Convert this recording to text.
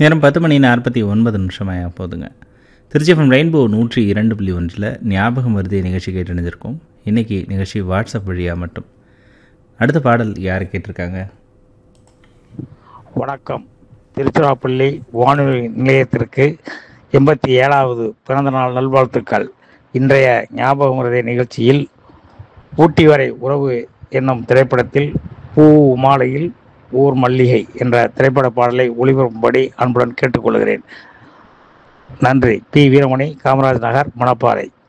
நேரம் பத்து மணி நாற்பத்தி ஒன்பது நிமிஷமாயா போதுங்க திருச்சி எஃப்எம் ரெயின்போ நூற்றி இரண்டு புள்ளி ஒன்றில் ஞாபகம் வருது நிகழ்ச்சி கேட்டு இணைஞ்சிருக்கோம் இன்றைக்கி நிகழ்ச்சி வாட்ஸ்அப் வழியாக மட்டும் அடுத்த பாடல் யார் கேட்டிருக்காங்க வணக்கம் திருச்சிராப்பள்ளி வானொலி நிலையத்திற்கு எண்பத்தி ஏழாவது பிறந்தநாள் நல்வாழ்த்துக்கள் இன்றைய ஞாபகம் மருதை நிகழ்ச்சியில் ஊட்டி வரை உறவு என்னும் திரைப்படத்தில் பூ மாலையில் ஊர் மல்லிகை என்ற திரைப்பட பாடலை ஒளிபரப்பும்படி அன்புடன் கேட்டுக்கொள்கிறேன் நன்றி பி வீரமணி காமராஜ் நகர் மணப்பாறை